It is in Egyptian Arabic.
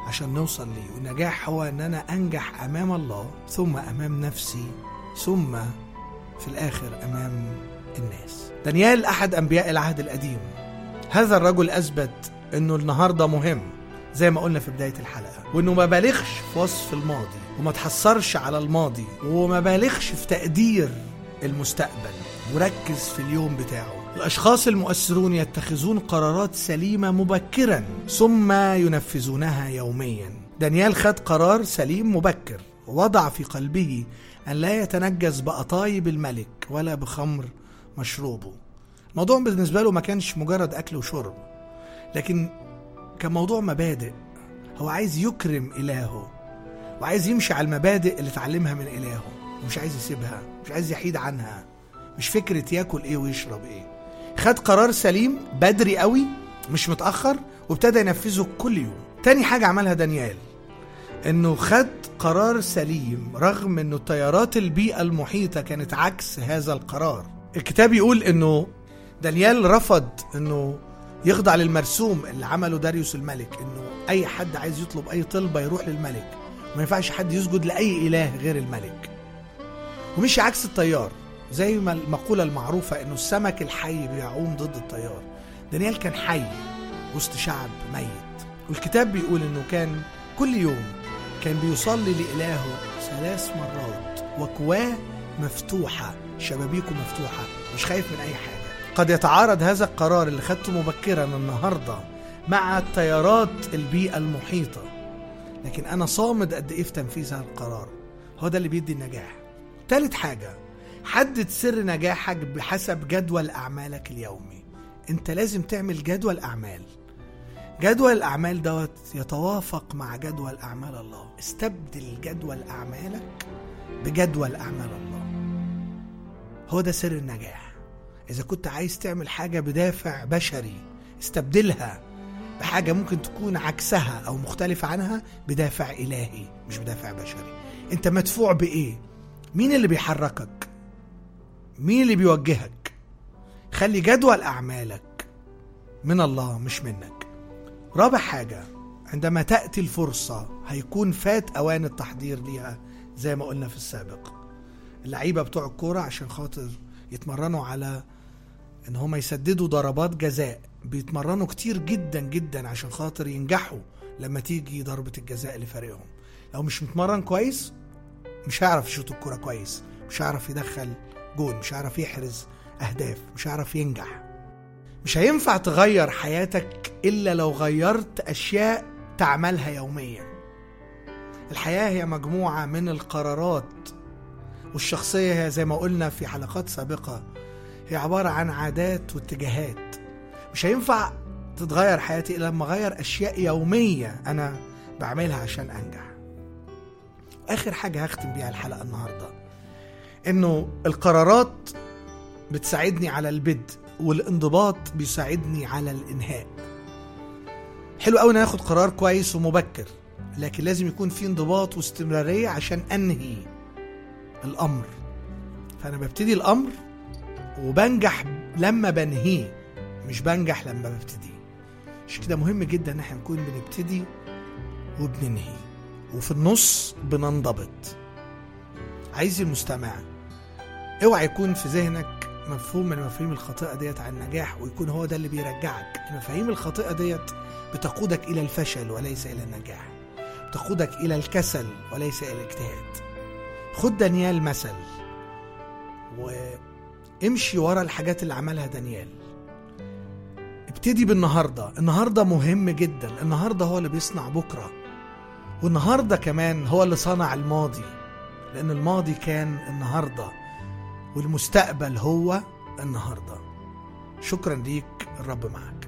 عشان نوصل ليه والنجاح هو ان انا انجح امام الله ثم امام نفسي ثم في الاخر امام الناس دانيال احد انبياء العهد القديم هذا الرجل اثبت انه النهارده مهم زي ما قلنا في بدايه الحلقه وانه ما بالغش في وصف الماضي وما تحسرش على الماضي وما بالغش في تقدير المستقبل وركز في اليوم بتاعه الاشخاص المؤثرون يتخذون قرارات سليمه مبكرا ثم ينفذونها يوميا دانيال خد قرار سليم مبكر وضع في قلبه ان لا يتنجس بقطايب الملك ولا بخمر مشروبه الموضوع بالنسبه له ما كانش مجرد اكل وشرب لكن كان موضوع مبادئ هو عايز يكرم إلهه وعايز يمشي على المبادئ اللي اتعلمها من إلهه ومش عايز يسيبها مش عايز يحيد عنها مش فكرة ياكل ايه ويشرب ايه خد قرار سليم بدري قوي مش متأخر وابتدى ينفذه كل يوم تاني حاجة عملها دانيال انه خد قرار سليم رغم انه تيارات البيئة المحيطة كانت عكس هذا القرار الكتاب يقول انه دانيال رفض انه يخضع للمرسوم اللي عمله داريوس الملك انه اي حد عايز يطلب اي طلبه يروح للملك وما ينفعش حد يسجد لاي اله غير الملك ومشي عكس التيار زي ما المقوله المعروفه انه السمك الحي بيعوم ضد التيار دانيال كان حي وسط شعب ميت والكتاب بيقول انه كان كل يوم كان بيصلي لالهه ثلاث مرات وكواه مفتوحه شبابيكه مفتوحه مش خايف من اي حاجه قد يتعارض هذا القرار اللي خدته مبكرا النهارده مع تيارات البيئة المحيطة لكن أنا صامد قد إيه في تنفيذ هذا القرار هو ده اللي بيدي النجاح تالت حاجة حدد سر نجاحك بحسب جدول أعمالك اليومي أنت لازم تعمل جدول أعمال جدول الأعمال دوت يتوافق مع جدول أعمال الله استبدل جدول أعمالك بجدول أعمال الله هو ده سر النجاح إذا كنت عايز تعمل حاجة بدافع بشري استبدلها بحاجة ممكن تكون عكسها أو مختلفة عنها بدافع إلهي مش بدافع بشري أنت مدفوع بإيه؟ مين اللي بيحركك؟ مين اللي بيوجهك؟ خلي جدول أعمالك من الله مش منك رابع حاجة عندما تأتي الفرصة هيكون فات أوان التحضير ليها زي ما قلنا في السابق اللعيبة بتوع الكورة عشان خاطر يتمرنوا على ان هم يسددوا ضربات جزاء بيتمرنوا كتير جدا جدا عشان خاطر ينجحوا لما تيجي ضربة الجزاء لفريقهم لو مش متمرن كويس مش هيعرف يشوط الكرة كويس مش هيعرف يدخل جول مش هيعرف يحرز أهداف مش هيعرف ينجح مش هينفع تغير حياتك إلا لو غيرت أشياء تعملها يوميا الحياة هي مجموعة من القرارات والشخصية هي زي ما قلنا في حلقات سابقة هي عبارة عن عادات واتجاهات مش هينفع تتغير حياتي إلا لما أغير أشياء يومية أنا بعملها عشان أنجح آخر حاجة هختم بيها الحلقة النهاردة إنه القرارات بتساعدني على البدء والانضباط بيساعدني على الإنهاء حلو قوي إن أنا آخد قرار كويس ومبكر لكن لازم يكون في انضباط واستمرارية عشان أنهي الأمر فأنا ببتدي الأمر وبنجح لما بنهيه مش بنجح لما ببتدي عشان كده مهم جدا ان احنا نكون بنبتدي وبننهي وفي النص بننضبط عايز المستمع اوعى يكون في ذهنك مفهوم من المفاهيم الخاطئة ديت عن النجاح ويكون هو ده اللي بيرجعك المفاهيم الخاطئة ديت بتقودك إلى الفشل وليس إلى النجاح بتقودك إلى الكسل وليس إلى الاجتهاد خد دانيال مثل وامشي ورا الحاجات اللي عملها دانيال ابتدي بالنهارده النهارده مهم جدا النهارده هو اللي بيصنع بكره والنهارده كمان هو اللي صنع الماضي لان الماضي كان النهارده والمستقبل هو النهارده شكرا ليك الرب معك